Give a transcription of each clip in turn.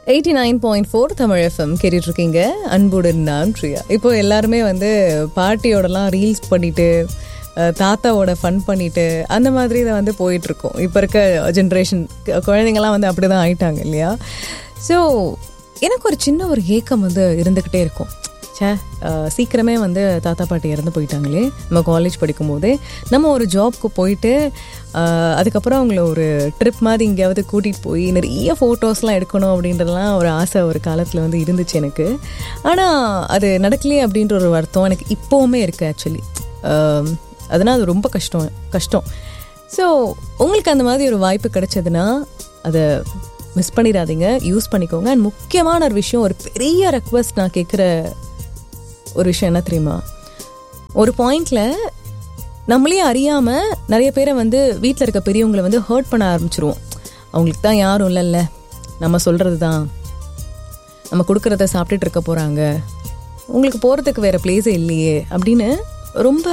eighty nine point four Tamil FM கேட்டுட்டு இருக்கீங்க அன்புடன் நான் பிரியா இப்போ எல்லாருமே வந்து பாட்டியோடலாம் ரீல்ஸ் பண்ணிட்டு அஹ், தாத்தாவோட ஃபன் பண்ணிட்டு அந்த மாதிரி தான் வந்து போயிட்டு இருக்கோம் இப்போ இருக்க ஜென்ரேஷன் குழந்தைங்கலாம் வந்து அப்படி தான் ஆயிட்டாங்க இல்லையா ஸோ எனக்கு ஒரு சின்ன ஒரு ஏக்கம் வந்து இருந்துக்கிட்டே இருக்கும் ச்சே அஹ், சீக்கிரமே வந்து தாத்தா பாட்டி இறந்து போயிட்டாங்களே நம்ம காலேஜ் படிக்கும்போதே நம்ம ஒரு ஜாப்க்கு போயிட்டு அஹ், அதுக்கப்புறம் அவங்கள ஒரு ட்ரிப் மாதிரி எங்கேயாவது கூட்டிகிட்டு போய் நிறைய ஃபோட்டோஸ்லாம் எடுக்கணும் அப்படின்றதுலாம் ஒரு ஆசை ஒரு காலத்தில் வந்து இருந்துச்சு எனக்கு ஆனால் அது நடக்கலையே அப்படின்ற ஒரு வருத்தம் எனக்கு இப்போவுமே இருக்குது ஆக்சுவலி அதனால் அது ரொம்ப கஷ்டம் கஷ்டம் ஸோ உங்களுக்கு அந்த மாதிரி ஒரு வாய்ப்பு கிடைச்சதுன்னா அதை மிஸ் பண்ணிடாதீங்க யூஸ் பண்ணிக்கோங்க அண்ட் முக்கியமான ஒரு விஷயம் ஒரு பெரிய ரெக்வஸ்ட் நான் கேட்குற ஒரு விஷயம் என்ன தெரியுமா ஒரு பாயிண்ட்ல நம்மளே அறியாமல் நிறைய பேரை வந்து வீட்டில் இருக்க பெரியவங்களை வந்து ஹர்ட் பண்ண ஆரம்பிச்சிருவோம் அவங்களுக்கு தான் யாரும் இல்லைல்ல நம்ம சொல்கிறது தான் நம்ம கொடுக்குறத சாப்பிட்டுட்டு இருக்க போகிறாங்க உங்களுக்கு போகிறதுக்கு வேறு பிளேஸே இல்லையே அப்படின்னு ரொம்ப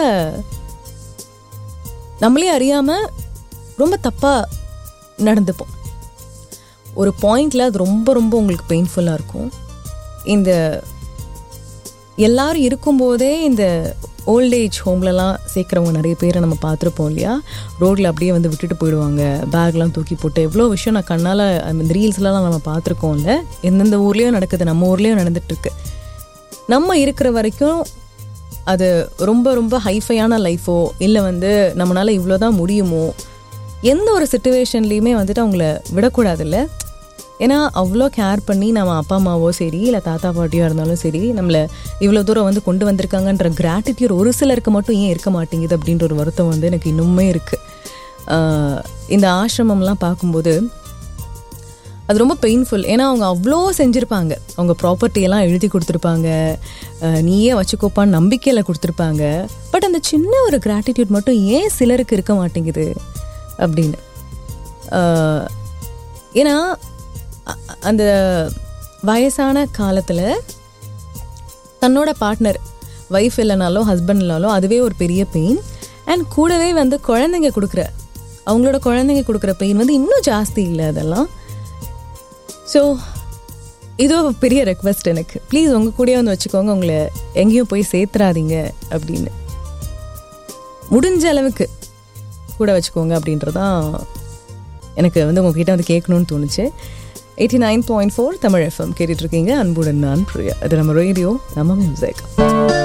நம்மளே அறியாமல் ரொம்ப தப்பாக நடந்துப்போம் ஒரு பாயிண்டில் அது ரொம்ப ரொம்ப உங்களுக்கு பெயின்ஃபுல்லாக இருக்கும் இந்த எல்லாரும் இருக்கும்போதே இந்த ஓல்ட் ஏஜ் ஹோம்லலாம் சேர்க்குறவங்க நிறைய பேரை நம்ம பார்த்துருப்போம் இல்லையா ரோட்டில் அப்படியே வந்து விட்டுட்டு போயிடுவாங்க பேக்லாம் தூக்கி போட்டு எவ்வளோ விஷயம் நான் கண்ணால் இந்த ரீல்ஸ்லாம் நம்ம பார்த்துருக்கோம்ல எந்தெந்த ஊர்லேயும் நடக்குது நம்ம ஊர்லேயும் நடந்துட்டுருக்கு நம்ம இருக்கிற வரைக்கும் அது ரொம்ப ரொம்ப ஹைஃபையான லைஃபோ இல்லை வந்து நம்மளால் இவ்வளோ தான் முடியுமோ எந்த ஒரு சுச்சுவேஷன்லேயுமே வந்துட்டு அவங்கள விடக்கூடாதுல்ல ஏன்னா அவ்வளோ கேர் பண்ணி நம்ம அப்பா அம்மாவோ சரி இல்லை தாத்தா பாட்டியோ இருந்தாலும் சரி நம்மளை இவ்வளோ தூரம் வந்து கொண்டு வந்திருக்காங்கன்ற கிராட்டிடியூட் ஒரு சிலருக்கு மட்டும் ஏன் இருக்க மாட்டேங்குது அப்படின்ற ஒரு வருத்தம் வந்து எனக்கு இன்னுமே இருக்குது இந்த ஆசிரமம்லாம் பார்க்கும்போது அது ரொம்ப பெயின்ஃபுல் ஏன்னா அவங்க அவ்வளோ செஞ்சுருப்பாங்க அவங்க ப்ராப்பர்ட்டியெல்லாம் எழுதி கொடுத்துருப்பாங்க அஹ், நீயே வச்சுக்கோப்பான்னு நம்பிக்கையில் கொடுத்துருப்பாங்க பட் அந்த சின்ன ஒரு கிராட்டிடியூட் மட்டும் ஏன் சிலருக்கு இருக்க மாட்டேங்குது அப்படின்னு அஹ், ஏன்னா அ- அந்த வயசான காலத்தில் தன்னோட பார்ட்னர் ஒய்ஃப் இல்லைனாலோ ஹஸ்பண்ட் இல்லைனாலோ அதுவே ஒரு பெரிய பெயின் அண்ட் கூடவே வந்து குழந்தைங்க கொடுக்குற அவங்களோட குழந்தைங்க கொடுக்குற பெயின் வந்து இன்னும் ஜாஸ்தி இல்லை அதெல்லாம் ஸோ இது ஒரு பெரிய ரெக்வஸ்ட் எனக்கு ப்ளீஸ் உங்கள் கூடயே வந்து வச்சுக்கோங்க உங்களை எங்கேயும் போய் சேர்த்துறாதீங்க அப்படின்னு முடிஞ்ச அளவுக்கு கூட வச்சுக்கோங்க அப்படின்றதான் எனக்கு வந்து உங்ககிட்ட வந்து கேட்கணும்னு தோணுச்சு eighty nine point four Tamil FM கேட்டுட்டு இருக்கீங்க அன்புடன் நான் பிரியா அது நம்ம ரேடியோ நம்ம மியூசிக்